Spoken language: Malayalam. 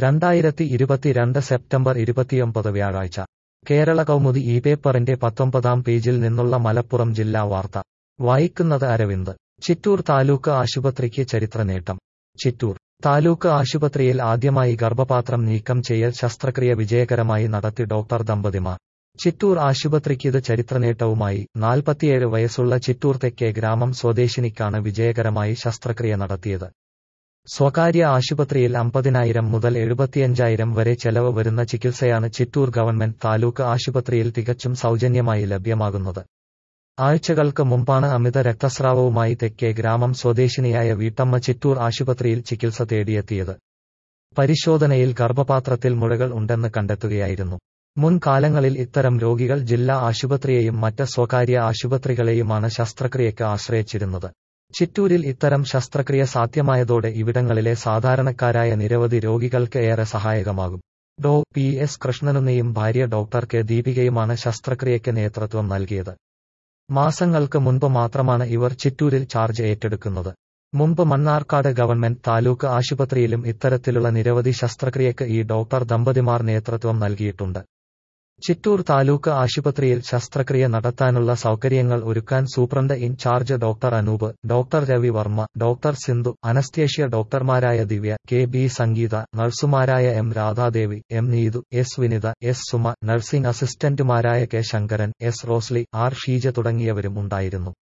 രണ്ടായിരത്തി ഇരുപത്തിരണ്ട് സെപ്റ്റംബർ ഇരുപത്തിയൊമ്പത് വ്യാഴാഴ്ച കേരള കൗമുദി ഈ പേപ്പറിന്റെ പത്തൊമ്പതാം പേജിൽ നിന്നുള്ള മലപ്പുറം ജില്ലാ വാർത്ത വായിക്കുന്നത് അരവിന്ദ് ചിറ്റൂർ താലൂക്ക് ആശുപത്രിക്ക് ചരിത്ര നേട്ടം ചിറ്റൂർ താലൂക്ക് ആശുപത്രിയിൽ ആദ്യമായി ഗർഭപാത്രം നീക്കം ചെയ്യൽ ശസ്ത്രക്രിയ വിജയകരമായി നടത്തി ഡോക്ടർ ദമ്പതിമാർ ചിറ്റൂർ ആശുപത്രിക്കിത് ചരിത്രനേട്ടവുമായി നാൽപ്പത്തിയേഴ് വയസ്സുള്ള ചിറ്റൂർ തെക്കേ ഗ്രാമം സ്വദേശിനിക്കാണ് വിജയകരമായി ശസ്ത്രക്രിയ നടത്തിയത് സ്വകാര്യ ആശുപത്രിയിൽ അമ്പതിനായിരം മുതൽ എഴുപത്തിയഞ്ചായിരം വരെ ചെലവ് വരുന്ന ചികിത്സയാണ് ചിറ്റൂർ ഗവൺമെന്റ് താലൂക്ക് ആശുപത്രിയിൽ തികച്ചും സൗജന്യമായി ലഭ്യമാകുന്നത് ആഴ്ചകൾക്ക് മുമ്പാണ് അമിത രക്തസ്രാവവുമായി തെക്കേ ഗ്രാമം സ്വദേശിനിയായ വീട്ടമ്മ ചിറ്റൂർ ആശുപത്രിയിൽ ചികിത്സ തേടിയെത്തിയത് പരിശോധനയിൽ ഗർഭപാത്രത്തിൽ മുഴകൾ ഉണ്ടെന്ന് കണ്ടെത്തുകയായിരുന്നു മുൻകാലങ്ങളിൽ ഇത്തരം രോഗികൾ ജില്ലാ ആശുപത്രിയെയും മറ്റ് സ്വകാര്യ ആശുപത്രികളെയുമാണ് ശസ്ത്രക്രിയയ്ക്ക് ആശ്രയിച്ചിരുന്നത് ചിറ്റൂരിൽ ഇത്തരം ശസ്ത്രക്രിയ സാധ്യമായതോടെ ഇവിടങ്ങളിലെ സാധാരണക്കാരായ നിരവധി രോഗികൾക്ക് ഏറെ സഹായകമാകും ഡോ പി എസ് കൃഷ്ണനുനെയും ഭാര്യ ഡോക്ടർ കെ ദീപികയുമാണ് ശസ്ത്രക്രിയയ്ക്ക് നേതൃത്വം നൽകിയത് മാസങ്ങൾക്ക് മുൻപ് മാത്രമാണ് ഇവർ ചിറ്റൂരിൽ ചാർജ് ഏറ്റെടുക്കുന്നത് മുമ്പ് മണ്ണാർക്കാട് ഗവൺമെന്റ് താലൂക്ക് ആശുപത്രിയിലും ഇത്തരത്തിലുള്ള നിരവധി ശസ്ത്രക്രിയക്ക് ഈ ഡോക്ടർ ദമ്പതിമാർ നേതൃത്വം നൽകിയിട്ടുണ്ട് ചിറ്റൂർ താലൂക്ക് ആശുപത്രിയിൽ ശസ്ത്രക്രിയ നടത്താനുള്ള സൗകര്യങ്ങൾ ഒരുക്കാൻ superintendent in charge doctor Anoop doctor Ravi Varma doctor Sindhu anaesthesia ഡോക്ടർമാരായ ദിവ്യ കെ ബി സംഗീത നഴ്സുമാരായ M Radhadevi M Neethu S Vinitha S Suma nursing അസിസ്റ്റന്റുമാരായ K Sankaran S Rosly R Sheeja തുടങ്ങിയവരും ഉണ്ടായിരുന്നു